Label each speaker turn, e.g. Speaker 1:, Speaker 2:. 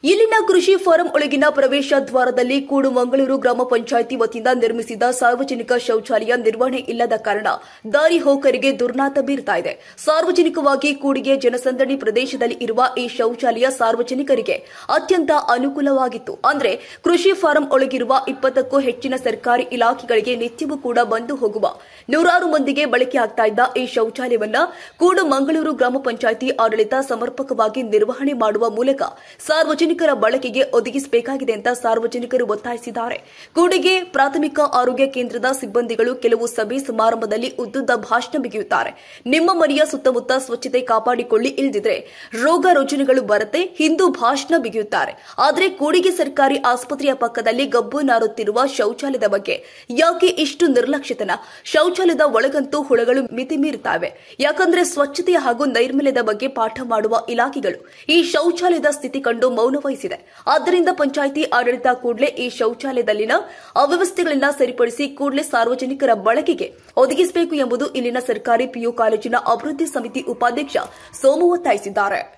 Speaker 1: ಇಲ್ಲಿನ ಕೃಷಿ ಫಾರಂ ಒಳಗಿನ ಪ್ರವೇಶ ದ್ವಾರದಲ್ಲಿ ಕೂಡು ಮಂಗಳೂರು ಗ್ರಾಮ ಪಂಚಾಯಿತಿ ವತಿಯಿಂದ ನಿರ್ಮಿಸಿದ ಸಾರ್ವಜನಿಕ ಶೌಚಾಲಯ ನಿರ್ವಹಣೆ ಇಲ್ಲದ ಕಾರಣ ದಾರಿ ಹೋಕರಿಗೆ ದುರ್ನಾತ ಬೀರ್ತಾ ಇದೆ ಸಾರ್ವಜನಿಕವಾಗಿ ಕೂಡಿಗೆ ಜನಸಂದಣಿ ಪ್ರದೇಶದಲ್ಲಿ ಇರುವ ಈ ಶೌಚಾಲಯ ಸಾರ್ವಜನಿಕರಿಗೆ ಅತ್ಯಂತ ಅನುಕೂಲವಾಗಿತ್ತು ಅಂದ್ರೆ ಕೃಷಿ ಫಾರಂ ಒಳಗಿರುವ ಇಪ್ಪತ್ತಕ್ಕೂ ಹೆಚ್ಚಿನ ಸರ್ಕಾರಿ ಇಲಾಖೆಗಳಿಗೆ ನಿತ್ಯವೂ ಕೂಡ ಬಂದು ಹೋಗುವ ನೂರಾರು ಮಂದಿಗೆ ಬಳಕೆ ಆಗ್ತಾ ಇದ್ದ ಈ ಶೌಚಾಲಯವನ್ನ ಕೂಡು ಮಂಗಳೂರು ಗ್ರಾಮ ಪಂಚಾಯಿತಿ ಆಡಳಿತ ಸಮರ್ಪಕವಾಗಿ ನಿರ್ವಹಣೆ ಮಾಡುವ ಮೂಲಕ ಸಾರ್ವಜನಿಕರ ಬಳಕೆಗೆ ಒದಗಿಸಬೇಕಾಗಿದೆ ಅಂತ ಸಾರ್ವಜನಿಕರು ಒತ್ತಾಯಿಸಿದ್ದಾರೆ ಕೂಡಿಗೆ ಪ್ರಾಥಮಿಕ ಆರೋಗ್ಯ ಕೇಂದ್ರದ ಸಿಬ್ಬಂದಿಗಳು ಕೆಲವು ಸಭೆ ಸಮಾರಂಭದಲ್ಲಿ ಉದ್ದುದ್ದ ಭಾಷಣ ಬಿಗಿಯುತ್ತಾರೆ ನಿಮ್ಮ ಮನೆಯ ಸುತ್ತಮುತ್ತ ಸ್ವಚ್ಛತೆ ಕಾಪಾಡಿಕೊಳ್ಳಿ ಇಲ್ದಿದ್ರೆ ರೋಗ ರುಜಿನಗಳು ಬರುತ್ತೆ ಹಿಂದೂ ಭಾಷಣ ಬಿಗಿಯುತ್ತಾರೆ ಆದರೆ ಕೂಡಿಗೆ ಸರ್ಕಾರಿ ಆಸ್ಪತ್ರೆಯ ಪಕ್ಕದಲ್ಲಿ ಗಬ್ಬು ನಾರುತ್ತಿರುವ ಶೌಚಾಲಯದ ಬಗ್ಗೆ ಯಾಕೆ ಇಷ್ಟು ನಿರ್ಲಕ್ಷ್ಯತನ ಶೌಚಾಲಯದ ಒಳಗಂತೂ ಹುಳಗಳು ಮಿತಿ ಮೀರುತ್ತವೆ ಯಾಕಂದ್ರೆ ಸ್ವಚ್ಛತೆಯ ಹಾಗೂ ನೈರ್ಮಲ್ಯದ ಬಗ್ಗೆ ಪಾಠ ಮಾಡುವ ಇಲಾಖೆಗಳು ಈ ಶೌಚಾಲಯದ ಸ್ಥಿತಿ ಕಂಡು ಮೌನ ವಹಿಸಿದೆ ಆದ್ದರಿಂದ ಪಂಚಾಯಿತಿ ಆಡಳಿತ ಕೂಡಲೇ ಈ ಶೌಚಾಲಯದಲ್ಲಿನ ಅವ್ಯವಸ್ಥೆಗಳನ್ನ ಸರಿಪಡಿಸಿ ಕೂಡಲೇ ಸಾರ್ವಜನಿಕರ ಬಳಕೆಗೆ ಒದಗಿಸಬೇಕು ಎಂಬುದು ಇಲ್ಲಿನ ಸರ್ಕಾರಿ ಪಿಯು ಕಾಲೇಜಿನ ಅಭಿವೃದ್ಧಿ ಸಮಿತಿ ಉಪಾಧ್ಯಕ್ಷ ಸೋಮು ಒತ್ತಾಯಿಸಿದ್ದಾರೆ